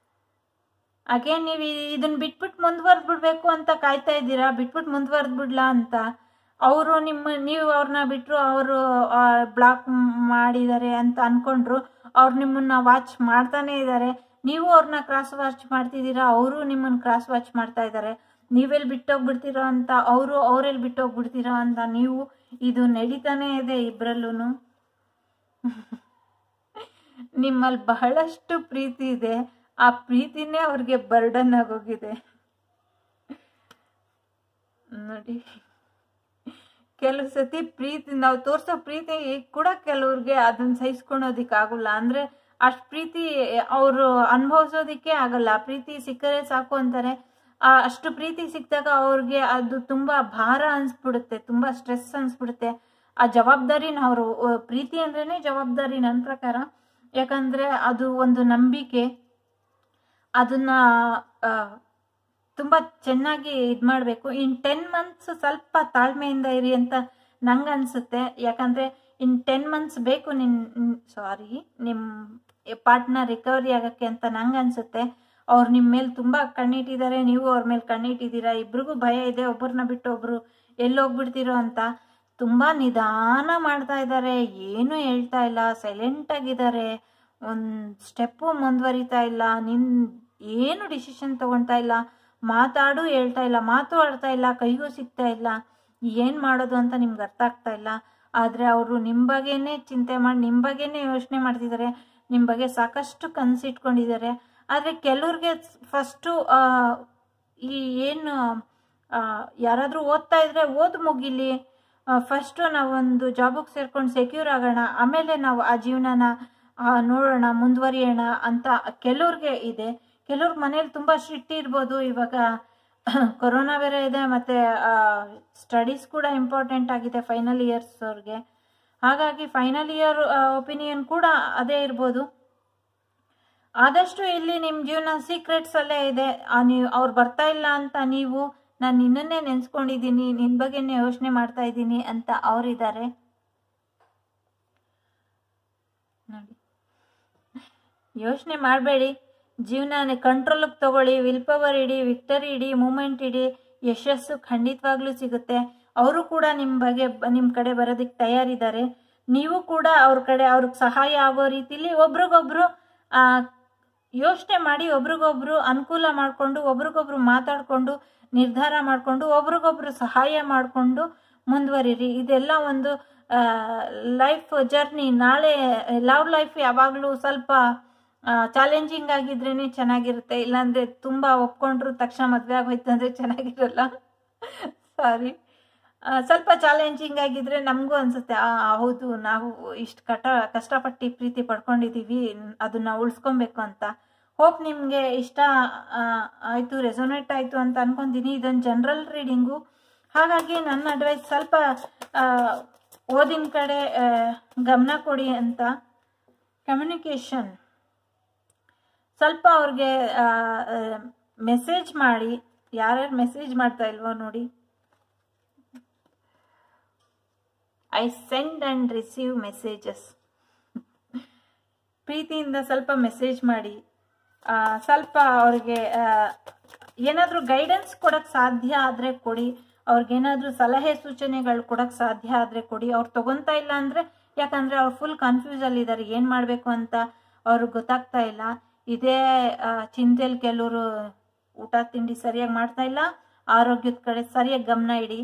ಅಗೇನ್ ನೀವು ಇದನ್ನ ಬಿಟ್ಬಿಟ್ಟು ಮುಂದುವರೆದು ಬಿಡ್ಬೇಕು ಅಂತ ಕಾಯ್ತಾ ಇದ್ದೀರಾ ಬಿಟ್ಬಿಟ್ಟು ಮುಂದುವರೆದು ಬಿಡ್ಲಾ ಅಂತ ಅವರು ನಿಮ್ಮ ನೀವು ಅವ್ರನ್ನ ಬಿಟ್ಟರು ಅವರು ಬ್ಲಾಕ್ ಮಾಡಿದ್ದಾರೆ ಅಂತ ಅನ್ಕೊಂಡ್ರು ಅವ್ರು ನಿಮ್ಮನ್ನ ವಾಚ್ ಮಾಡ್ತಾನೆ ಇದ್ದಾರೆ ನೀವು ಅವ್ರನ್ನ ಕ್ರಾಸ್ ವಾಚ್ ಮಾಡ್ತಿದ್ದೀರಾ ಅವರು ನಿಮ್ಮನ್ನ ಕ್ರಾಸ್ ವಾಚ್ ಮಾಡ್ತಾ ಇದ್ದಾರೆ ನೀವೆಲ್ಲಿ ಬಿಟ್ಟೋಗ್ಬಿಡ್ತೀರೋ ಅಂತ ಅವರು ಅವರೆಲ್ಲಿ ಬಿಟ್ಟೋಗ್ಬಿಡ್ತೀರೋ ಅಂತ ನೀವು ಇದು ನಡೀತಾನೆ ಇದೆ ಇಬ್ಬರಲ್ಲೂ ನಿಮ್ಮಲ್ಲಿ ಬಹಳಷ್ಟು ಪ್ರೀತಿ ಇದೆ ಆ ಪ್ರೀತಿನೇ ಅವ್ರಿಗೆ ಬರ್ಡನ್ ಆಗೋಗಿದೆ ನೋಡಿ ಕೆಲವು ಸತಿ ಪ್ರೀತಿ ನಾವು ತೋರಿಸೋ ಪ್ರೀತಿ ಕೂಡ ಕೆಲವ್ರಿಗೆ ಅದನ್ನ ಸಹಿಸ್ಕೊಳೋದಿಕ್ ಆಗಲ್ಲ ಅಂದ್ರೆ ಅಷ್ಟು ಪ್ರೀತಿ ಅವರು ಅನುಭವಿಸೋದಿಕ್ಕೆ ಆಗಲ್ಲ ಪ್ರೀತಿ ಸಿಕ್ಕರೆ ಸಾಕು ಅಂತಾರೆ ಆ ಅಷ್ಟು ಪ್ರೀತಿ ಸಿಕ್ಕಿದಾಗ ಅವ್ರಿಗೆ ಅದು ತುಂಬಾ ಭಾರ ಅನ್ಸ್ಬಿಡುತ್ತೆ ತುಂಬಾ ಸ್ಟ್ರೆಸ್ ಅನ್ಸ್ಬಿಡುತ್ತೆ ಆ ಜವಾಬ್ದಾರಿನ ಅವರು ಪ್ರೀತಿ ಅಂದ್ರೇನೆ ಜವಾಬ್ದಾರಿ ನನ್ನ ಪ್ರಕಾರ ಯಾಕಂದ್ರೆ ಅದು ಒಂದು ನಂಬಿಕೆ ಅದನ್ನ ಆ, ತುಂಬ ಚೆನ್ನಾಗಿ ಇದು ಮಾಡಬೇಕು ಇನ್ ಟೆನ್ ಮಂತ್ಸ್ ಸ್ವಲ್ಪ ತಾಳ್ಮೆಯಿಂದ ಇರಿ ಅಂತ ನಂಗೆ ಅನಿಸುತ್ತೆ ಯಾಕಂದರೆ ಇನ್ ಟೆನ್ ಮಂತ್ಸ್ ಬೇಕು ನಿನ್ ಸಾರಿ ನಿಮ್ಮ ಪಾರ್ಟ್ನರ್ ರಿಕವರಿ ಆಗೋಕ್ಕೆ ಅಂತ ನಂಗೆ ಅನಿಸುತ್ತೆ ಅವ್ರು ನಿಮ್ಮ ಮೇಲೆ ತುಂಬ ಕಣ್ಣಿಟ್ಟಿದ್ದಾರೆ ನೀವು ಅವ್ರ ಮೇಲೆ ಕಣ್ಣಿಟ್ಟಿದ್ದೀರಾ ಇಬ್ರಿಗೂ ಭಯ ಇದೆ ಒಬ್ಬರನ್ನ ಬಿಟ್ಟು ಒಬ್ಬರು ಎಲ್ಲೋಗ್ಬಿಡ್ತೀರೋ ಅಂತ ತುಂಬ ನಿಧಾನ ಮಾಡ್ತಾ ಇದ್ದಾರೆ ಏನು ಹೇಳ್ತಾ ಇಲ್ಲ ಸೈಲೆಂಟ್ ಆಗಿದ್ದಾರೆ ಒಂದು ಸ್ಟೆಪ್ಪು ಮುಂದುವರಿತಾ ಇಲ್ಲ ನಿನ್ ಏನು ಡಿಸಿಷನ್ ತಗೊಳ್ತಾ ಇಲ್ಲ ಮಾತಾಡು ಹೇಳ್ತಾ ಇಲ್ಲ ಮಾತು ಆಡ್ತಾ ಇಲ್ಲ ಕೈಗೂ ಸಿಗ್ತಾ ಇಲ್ಲ ಏನು ಮಾಡೋದು ಅಂತ ನಿಮ್ಗೆ ಅರ್ಥ ಆಗ್ತಾ ಇಲ್ಲ ಆದರೆ ಅವರು ನಿಮ್ಮ ಬಗ್ಗೆನೇ ಚಿಂತೆ ಮಾಡಿ ನಿಮ್ಮ ಬಗ್ಗೆನೇ ಯೋಚನೆ ಮಾಡ್ತಿದ್ದಾರೆ ನಿಮ್ಮ ಬಗ್ಗೆ ಸಾಕಷ್ಟು ಕನಸಿಟ್ಕೊಂಡಿದ್ದಾರೆ ಆದರೆ ಕೆಲವ್ರಿಗೆ ಫಸ್ಟು ಈ ಏನು ಯಾರಾದರೂ ಓದ್ತಾ ಇದ್ರೆ ಓದ್ ಮುಗಿಲಿ ಫಸ್ಟು ನಾವೊಂದು ಜಾಬಿಗೆ ಸೇರ್ಕೊಂಡು ಸೆಕ್ಯೂರ್ ಆಗೋಣ ಆಮೇಲೆ ನಾವು ಆ ಜೀವನನ ಆ, ನೋಡೋಣ ಮುಂದುವರಿಯೋಣ ಅಂತ ಕೆಲವ್ರಿಗೆ ಇದೆ ಕೆಲವ್ರ ಮನೇಲಿ ತುಂಬ ಸ್ಟ್ರಿಕ್ಟ್ ಇರ್ಬೋದು ಇವಾಗ ಕೊರೋನಾ ಬೇರೆ ಇದೆ ಮತ್ತು ಸ್ಟಡೀಸ್ ಕೂಡ ಇಂಪಾರ್ಟೆಂಟ್ ಆಗಿದೆ ಫೈನಲ್ ಇಯರ್ಸ್ ಅವ್ರಿಗೆ ಹಾಗಾಗಿ ಫೈನಲ್ ಇಯರ್ ಒಪಿನಿಯನ್ ಕೂಡ ಅದೇ ಇರ್ಬೋದು ಆದಷ್ಟು ಇಲ್ಲಿ ನಿಮ್ಮ ಜೀವನ ಸೀಕ್ರೆಟ್ಸ್ ಅಲ್ಲೇ ಇದೆ ಆ ನೀವು ಅವ್ರು ಬರ್ತಾ ಇಲ್ಲ ಅಂತ ನೀವು ನಾನು ನಿನ್ನನ್ನೇ ನೆನೆಸ್ಕೊಂಡಿದ್ದೀನಿ ನಿನ್ನ ಬಗ್ಗೆನೇ ಯೋಚನೆ ಮಾಡ್ತಾ ಇದ್ದೀನಿ ಅಂತ ಅವರಿದ್ದಾರೆ ನೋಡಿ ಯೋಚನೆ ಮಾಡಬೇಡಿ ಜೀವನ ಕಂಟ್ರೋಲಿಗೆ ತಗೊಳ್ಳಿ ವಿಲ್ ಪವರ್ ಇಡಿ ವಿಕ್ಟರಿ ಇಡಿ ಮೂಮೆಂಟ್ ಇಡಿ ಯಶಸ್ಸು ಖಂಡಿತವಾಗ್ಲೂ ಸಿಗುತ್ತೆ ಅವರು ಕೂಡ ನಿಮ್ಮ ಬಗ್ಗೆ ನಿಮ್ಮ ಕಡೆ ಬರೋದಕ್ಕೆ ತಯಾರಿದ್ದಾರೆ ನೀವು ಕೂಡ ಅವ್ರ ಕಡೆ ಅವ್ರಿಗೆ ಸಹಾಯ ಆಗೋ ರೀತಿಲಿ ಒಬ್ರಿಗೊಬ್ರು ಯೋಚನೆ ಮಾಡಿ ಒಬ್ರಿಗೊಬ್ರು ಅನುಕೂಲ ಮಾಡಿಕೊಂಡು ಒಬ್ರಿಗೊಬ್ರು ಮಾತಾಡಿಕೊಂಡು ನಿರ್ಧಾರ ಮಾಡಿಕೊಂಡು ಒಬ್ರಿಗೊಬ್ರು ಸಹಾಯ ಮಾಡಿಕೊಂಡು ಮುಂದುವರಿರಿ ಇದೆಲ್ಲ ಒಂದು ಲೈಫ್ ಜರ್ನಿ ನಾಳೆ ಲವ್ ಲೈಫ್ ಯಾವಾಗಲೂ ಸ್ವಲ್ಪ ಚಾಲೆಂಜಿಂಗ್ ಆಗಿದ್ರೇನೆ ಚೆನ್ನಾಗಿರುತ್ತೆ ಇಲ್ಲಾಂದ್ರೆ ತುಂಬ ಒಪ್ಕೊಂಡ್ರು ತಕ್ಷಣ ಮದುವೆ ಆಗೋಯ್ತು ಅಂದರೆ ಚೆನ್ನಾಗಿರಲ್ಲ ಸಾರಿ ಸ್ವಲ್ಪ ಚಾಲೆಂಜಿಂಗ್ ಆಗಿದ್ರೆ ನಮಗೂ ಅನ್ಸುತ್ತೆ ಆ ಹೌದು ನಾವು ಇಷ್ಟು ಕಟ ಕಷ್ಟಪಟ್ಟು ಈ ಪ್ರೀತಿ ಪಡ್ಕೊಂಡಿದ್ದೀವಿ ಅದನ್ನ ಉಳಿಸ್ಕೊಬೇಕು ಅಂತ ಹೋಪ್ ನಿಮಗೆ ಇಷ್ಟ ಆ, ಆಯ್ತು ರೆಸೊನೇಟ್ ಆಯಿತು ಅಂತ ಅನ್ಕೊಂತೀನಿ ಇದೊಂದು ಜನರಲ್ ರೀಡಿಂಗು ಹಾಗಾಗಿ ನನ್ನ ಅಡ್ವೈಸ್ ಸ್ವಲ್ಪ ಓದಿನ ಕಡೆ ಆ, ಗಮನ ಕೊಡಿ ಅಂತ ಕಮ್ಯುನಿಕೇಷನ್ ಸ್ವಲ್ಪ ಅವ್ರಿಗೆ ಮೆಸೇಜ್ ಮಾಡಿ ಯಾರ್ಯಾರು ಮೆಸೇಜ್ ಮಾಡ್ತಾ ಇಲ್ವೋ ನೋಡಿ I send and receive messages ಪ್ರೀತಿಯಿಂದ ಸ್ವಲ್ಪ ಮೆಸೇಜ್ ಮಾಡಿ ಆ, ಸ್ವಲ್ಪ ಅವ್ರಿಗೆ ಏನಾದರೂ ಗೈಡೆನ್ಸ್ ಕೊಡೋಕ್ಕೆ ಸಾಧ್ಯ ಆದರೆ ಕೊಡಿ ಅವ್ರಿಗೇನಾದರೂ ಸಲಹೆ ಸೂಚನೆಗಳು ಕೊಡೋಕ್ಕೆ ಸಾಧ್ಯ ಆದರೆ ಕೊಡಿ ಅವ್ರು ತಗೊತಾ ಇಲ್ಲ ಅಂದರೆ ಯಾಕಂದರೆ ಅವ್ರು ಫುಲ್ ಕನ್ಫ್ಯೂಸಲ್ಲಿದ್ದಾರೆ ಏನು ಮಾಡಬೇಕು ಅಂತ ಅವ್ರಿಗೆ ಗೊತ್ತಾಗ್ತಾ ಇಲ್ಲ ಇದೇ ಚಿಂತೆಯಲ್ಲಿ ಕೆಲವರು ಊಟ ತಿಂಡಿ ಸರಿಯಾಗಿ ಮಾಡ್ತಾ ಇಲ್ಲ ಆರೋಗ್ಯದ ಕಡೆ ಸರಿಯಾಗಿ ಗಮನ ಇಡಿ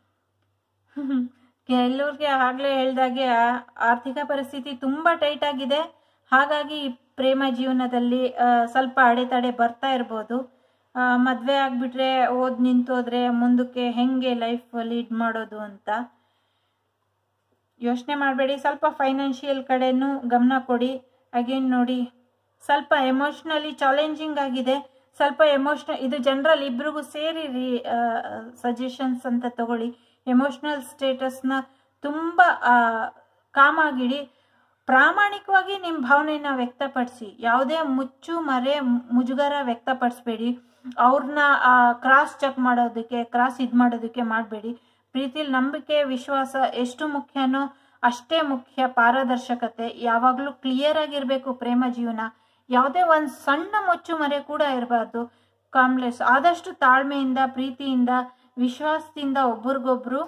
ಕೆಲವ್ರಿಗೆ ಆಗಲೇ ಹೇಳ್ದಾಗೆ ಆರ್ಥಿಕ ಪರಿಸ್ಥಿತಿ ತುಂಬ ಟೈಟ್ ಆಗಿದೆ ಹಾಗಾಗಿ ಈ ಪ್ರೇಮ ಜೀವನದಲ್ಲಿ ಆ, ಸ್ವಲ್ಪ ಅಡೆತಡೆ ಬರ್ತಾ ಇರ್ಬೋದು ಮದುವೆ ಆಗಿಬಿಟ್ರೆ ಓದ್ ನಿಂತೋದ್ರೆ ಮುಂದಕ್ಕೆ ಹೆಂಗೆ ಲೈಫ್ ಲೀಡ್ ಮಾಡೋದು ಅಂತ ಯೋಚನೆ ಮಾಡಬೇಡಿ ಸ್ವಲ್ಪ ಫೈನಾನ್ಷಿಯಲ್ ಕಡೆನೂ ಗಮನ ಕೊಡಿ ಅಗೇನ್ ನೋಡಿ ಸ್ವಲ್ಪ ಎಮೋಷ್ನಲಿ ಚಾಲೆಂಜಿಂಗ್ ಆಗಿದೆ ಸ್ವಲ್ಪ ಎಮೋಷ್ನಲ್ ಇದು ಜನರಲ್ ಇಬ್ರಿಗೂ ಸೇರಿ ಸಜೆಷನ್ಸ್ ಅಂತ ತಗೊಳ್ಳಿ ಎಮೋಷ್ನಲ್ ಸ್ಟೇಟಸ್ನ ತುಂಬ ಕಾಮಾಗಿಡಿ ಪ್ರಾಮಾಣಿಕವಾಗಿ ನಿಮ್ಮ ಭಾವನೆನ ವ್ಯಕ್ತಪಡಿಸಿ ಯಾವುದೇ ಮುಚ್ಚು ಮರೆ ಮುಜುಗರ ವ್ಯಕ್ತಪಡಿಸ್ಬೇಡಿ ಅವ್ರನ್ನ ಕ್ರಾಸ್ ಚೆಕ್ ಮಾಡೋದಕ್ಕೆ ಕ್ರಾಸ್ ಇದು ಮಾಡೋದಕ್ಕೆ ಮಾಡಬೇಡಿ ಪ್ರೀತಿಲಿ ನಂಬಿಕೆ ವಿಶ್ವಾಸ ಎಷ್ಟು ಮುಖ್ಯನೋ ಅಷ್ಟೇ ಮುಖ್ಯ ಪಾರದರ್ಶಕತೆ ಯಾವಾಗಲೂ ಕ್ಲಿಯರ್ ಆಗಿರಬೇಕು ಪ್ರೇಮ ಜೀವನ ಯಾವುದೇ ಒಂದು ಸಣ್ಣ ಮುಚ್ಚು ಮರೆ ಕೂಡ ಇರಬಾರ್ದು ಕಾಮ್ಲೆಸ್ ಆದಷ್ಟು ತಾಳ್ಮೆಯಿಂದ ಪ್ರೀತಿಯಿಂದ ವಿಶ್ವಾಸದಿಂದ ಒಬ್ರಿಗೊಬ್ರು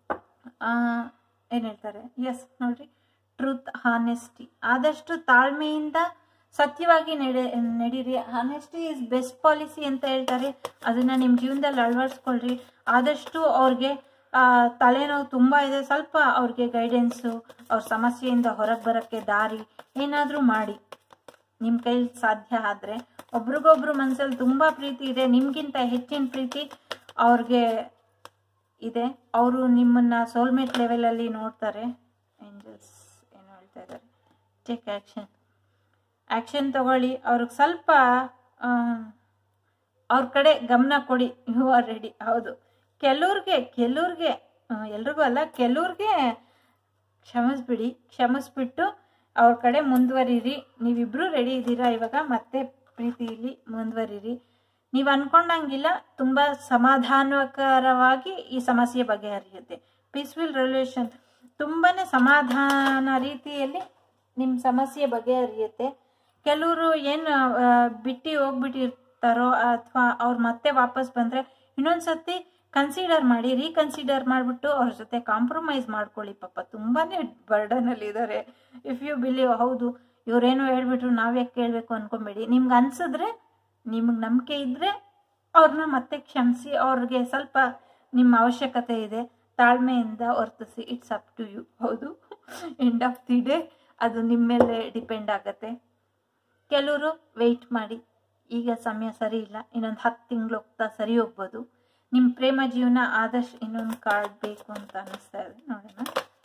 ಏನು ಹೇಳ್ತಾರೆ ಎಸ್ ನೋಡ್ರಿ ಟ್ರೂತ್ ಹಾನೆಸ್ಟಿ ಆದಷ್ಟು ತಾಳ್ಮೆಯಿಂದ ಸತ್ಯವಾಗಿ ನಡೆ ನಡೀರಿ ಹಾನೆಸ್ಟಿ ಇಸ್ ಬೆಸ್ಟ್ ಪಾಲಿಸಿ ಅಂತ ಹೇಳ್ತಾರೆ ಅದನ್ನು ನಿಮ್ಮ ಜೀವನದಲ್ಲಿ ಅಳವಡಿಸ್ಕೊಳ್ರಿ ಆದಷ್ಟು ಅವ್ರಿಗೆ ಆ, ತಲೆನೋವು ತುಂಬ ಇದೆ ಸ್ವಲ್ಪ ಅವ್ರಿಗೆ ಗೈಡೆನ್ಸು ಅವ್ರ ಸಮಸ್ಯೆಯಿಂದ ಹೊರಗೆ ಬರೋಕ್ಕೆ ದಾರಿ ಏನಾದರೂ ಮಾಡಿ ನಿಮ್ಮ ಕೈಲಿ ಸಾಧ್ಯ ಆದರೆ ಒಬ್ರಿಗೊಬ್ರು ಮನಸ್ಸಲ್ಲಿ ತುಂಬ ಪ್ರೀತಿ ಇದೆ ನಿಮಗಿಂತ ಹೆಚ್ಚಿನ ಪ್ರೀತಿ ಅವ್ರಿಗೆ ಇದೆ ಅವರು ನಿಮ್ಮನ್ನ ಸೋಲ್ಮೇಟ್ ಲೆವೆಲಲ್ಲಿ ನೋಡ್ತಾರೆ ಏಂಜಲ್ಸ್ ಏನು ಹೇಳ್ತಾ ಇದ್ದಾರೆ ಟೇಕ್ ಆ್ಯಕ್ಷನ್ ಆ್ಯಕ್ಷನ್ ತಗೊಳ್ಳಿ ಅವ್ರಿಗೆ ಸ್ವಲ್ಪ ಆ, ಅವ್ರ ಕಡೆ ಗಮನ ಕೊಡಿ ಯು ಆರ್ ರೆಡಿ ಹೌದು ಕೆಲವ್ರಿಗೆ ಕೆಲವ್ರಿಗೆ ಆ, ಎಲ್ರಿಗೂ ಅಲ್ಲ ಕೆಲವ್ರಿಗೆ ಕ್ಷಮಿಸ್ಬಿಡಿ ಕ್ಷಮಿಸ್ಬಿಟ್ಟು ಅವ್ರ ಕಡೆ ಮುಂದುವರಿರಿ ನೀವಿಬ್ರು ರೆಡಿ ಇದ್ದೀರಾ ಇವಾಗ ಮತ್ತೆ ಪ್ರೀತಿಯಲ್ಲಿ ಮುಂದುವರಿರಿ ನೀವು ಅನ್ಕೊಂಡಂಗಿಲ್ಲ ತುಂಬ ಸಮಾಧಾನಕರವಾಗಿ ಈ ಸಮಸ್ಯೆ ಬಗೆಹರಿಯುತ್ತೆ ಪೀಸ್ಫುಲ್ ರಿಲೇಷನ್ ತುಂಬಾ ಸಮಾಧಾನ ರೀತಿಯಲ್ಲಿ ನಿಮ್ಮ ಸಮಸ್ಯೆ ಬಗೆಹರಿಯುತ್ತೆ ಕೆಲವರು ಏನು ಬಿಟ್ಟು ಹೋಗ್ಬಿಟ್ಟಿರ್ತಾರೋ ಅಥವಾ ಅವ್ರು ಮತ್ತೆ ವಾಪಸ್ ಬಂದರೆ ಇನ್ನೊಂದು ಸತಿ ಕನ್ಸಿಡರ್ ಮಾಡಿ ರೀಕನ್ಸಿಡರ್ ಮಾಡಿಬಿಟ್ಟು ಅವ್ರ ಜೊತೆ ಕಾಂಪ್ರಮೈಸ್ ಮಾಡ್ಕೊಳ್ಳಿ ಪಾಪ ತುಂಬಾ ಬರ್ಡನಲ್ಲಿದ್ದಾರೆ ಇಫ್ ಯು ಬಿಲೀವ್ ಹೌದು ಇವರೇನೋ ಹೇಳ್ಬಿಟ್ರು ನಾವ್ಯಾಕೆ ಕೇಳಬೇಕು ಅನ್ಕೊಂಬೇಡಿ ನಿಮ್ಗೆ ಅನ್ಸಿದ್ರೆ ನಿಮ್ಗೆ ನಂಬಿಕೆ ಇದ್ದರೆ ಅವ್ರನ್ನ ಮತ್ತೆ ಕ್ಷಮಿಸಿ ಅವ್ರಿಗೆ ಸ್ವಲ್ಪ ನಿಮ್ಮ ಅವಶ್ಯಕತೆ ಇದೆ ತಾಳ್ಮೆಯಿಂದ ವರ್ತಿಸಿ ಇಟ್ಸ್ ಅಪ್ ಟು ಯು ಹೌದು ಎಂಡ್ ಆಫ್ ದಿ ಡೇ ಅದು ನಿಮ್ಮ ಮೇಲೆ ಡಿಪೆಂಡ್ ಆಗುತ್ತೆ ಕೆಲವರು ವೆಯ್ಟ್ ಮಾಡಿ ಈಗ ಸಮಯ ಸರಿ ಇಲ್ಲ ಇನ್ನೊಂದು ಹತ್ತು ತಿಂಗಳು ಹೋಗ್ತಾ ಸರಿ ಹೋಗ್ಬೋದು ನಿಮ್ಮ ಪ್ರೇಮ ಜೀವನ ಆದಷ್ಟು ಇನ್ನೊಂದು ಕಾರ್ಡ್ ಬೇಕು ಅಂತ ಅನ್ನಿಸ್ತಾ ಇದೆ ನೋಡೋಣ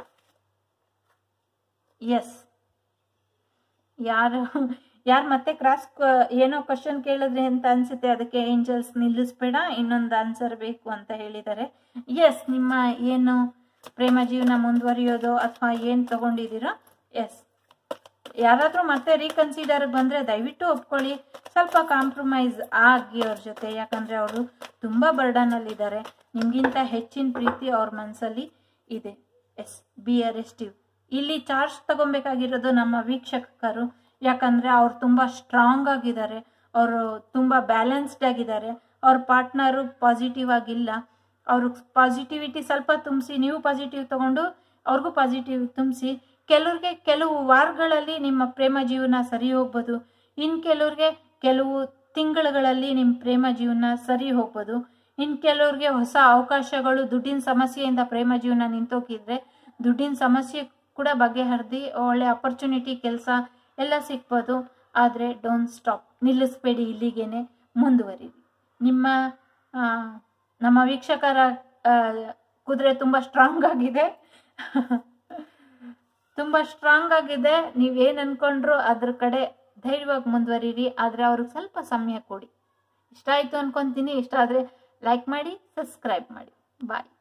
ಎಸ್ ಯಾರು ಯಾರು ಮತ್ತೆ ಕ್ರಾಸ್ ಏನೋ ಕ್ವಶನ್ ಕೇಳಿದ್ರಿ ಅಂತ ಅನ್ಸುತ್ತೆ ಅದಕ್ಕೆ ಏಂಜಲ್ಸ್ ನಿಲ್ಲಿಸ್ಬೇಡ ಇನ್ನೊಂದು ಆನ್ಸರ್ ಬೇಕು ಅಂತ ಹೇಳಿದ್ದಾರೆ ಎಸ್ ನಿಮ್ಮ ಏನು ಪ್ರೇಮ ಜೀವನ ಮುಂದುವರಿಯೋದು ಅಥವಾ ಏನು ತಗೊಂಡಿದ್ದೀರೋ ಎಸ್ ಯಾರಾದರೂ ಮತ್ತೆ ರೀಕನ್ಸಿಡರ್ ಬಂದರೆ ದಯವಿಟ್ಟು ಒಪ್ಕೊಳ್ಳಿ ಸ್ವಲ್ಪ ಕಾಂಪ್ರಮೈಸ್ ಆಗಿ ಅವ್ರ ಜೊತೆ ಯಾಕಂದರೆ ಅವರು ತುಂಬ ಬರ್ಡನಲ್ಲಿದ್ದಾರೆ ನಿಮಗಿಂತ ಹೆಚ್ಚಿನ ಪ್ರೀತಿ ಅವ್ರ ಮನಸ್ಸಲ್ಲಿ ಇದೆ ಎಸ್ ಬಿ ಆರ್ ಎಸ್ ಟಿವ್ ಇಲ್ಲಿ ಚಾರ್ಜ್ ತಗೊಬೇಕಾಗಿರೋದು ನಮ್ಮ ವೀಕ್ಷಕರು ಯಾಕಂದರೆ ಅವ್ರು ತುಂಬ ಸ್ಟ್ರಾಂಗ್ ಆಗಿದ್ದಾರೆ ಅವರು ತುಂಬ ಬ್ಯಾಲೆನ್ಸ್ಡ್ ಆಗಿದ್ದಾರೆ ಅವ್ರ ಪಾರ್ಟ್ನರು ಪಾಸಿಟಿವ್ ಆಗಿಲ್ಲ ಅವ್ರಿಗೆ ಪಾಸಿಟಿವಿಟಿ ಸ್ವಲ್ಪ ತುಂಬಿಸಿ ನೀವು ಪಾಸಿಟಿವ್ ತಗೊಂಡು ಅವ್ರಿಗೂ ಪಾಸಿಟಿವ್ ತುಂಬಿಸಿ ಕೆಲವ್ರಿಗೆ ಕೆಲವು ವಾರಗಳಲ್ಲಿ ನಿಮ್ಮ ಪ್ರೇಮ ಜೀವನ ಸರಿ ಹೋಗ್ಬೋದು ಇನ್ನು ಕೆಲವ್ರಿಗೆ ಕೆಲವು ತಿಂಗಳುಗಳಲ್ಲಿ ನಿಮ್ಮ ಪ್ರೇಮ ಜೀವನ ಸರಿ ಹೋಗ್ಬೋದು ಇನ್ನು ಕೆಲವ್ರಿಗೆ ಹೊಸ ಅವಕಾಶಗಳು ದುಡ್ಡಿನ ಸಮಸ್ಯೆಯಿಂದ ಪ್ರೇಮ ಜೀವನ ನಿಂತೋಗಿದ್ರೆ ದುಡ್ಡಿನ ಸಮಸ್ಯೆ ಕೂಡ ಬಗೆಹರಿದು ಒಳ್ಳೆ ಅಪರ್ಚುನಿಟಿ ಕೆಲಸ ಎಲ್ಲ ಸಿಗ್ಬೋದು ಆದರೆ ಡೋಂಟ್ ಸ್ಟಾಪ್ ನಿಲ್ಲಿಸ್ಬೇಡಿ ಇಲ್ಲಿಗೇನೆ ಮುಂದುವರಿರಿ ನಿಮ್ಮ ಆ, ನಮ್ಮ ವೀಕ್ಷಕರ ಆ, ಕುದುರೆ ತುಂಬ ಸ್ಟ್ರಾಂಗ್ ಆಗಿದೆ ತುಂಬ ಸ್ಟ್ರಾಂಗ್ ಆಗಿದೆ ನೀವೇನು ಅನ್ಕೊಂಡ್ರು ಅದ್ರ ಕಡೆ ಧೈರ್ಯವಾಗಿ ಮುಂದುವರಿರಿ ಆದರೆ ಅವ್ರಿಗೆ ಸ್ವಲ್ಪ ಸಮಯ ಕೊಡಿ ಇಷ್ಟ ಆಯಿತು ಅನ್ಕೊತೀನಿ ಇಷ್ಟ ಆದರೆ ಲೈಕ್ ಮಾಡಿ ಸಬ್ಸ್ಕ್ರೈಬ್ ಮಾಡಿ ಬಾಯ್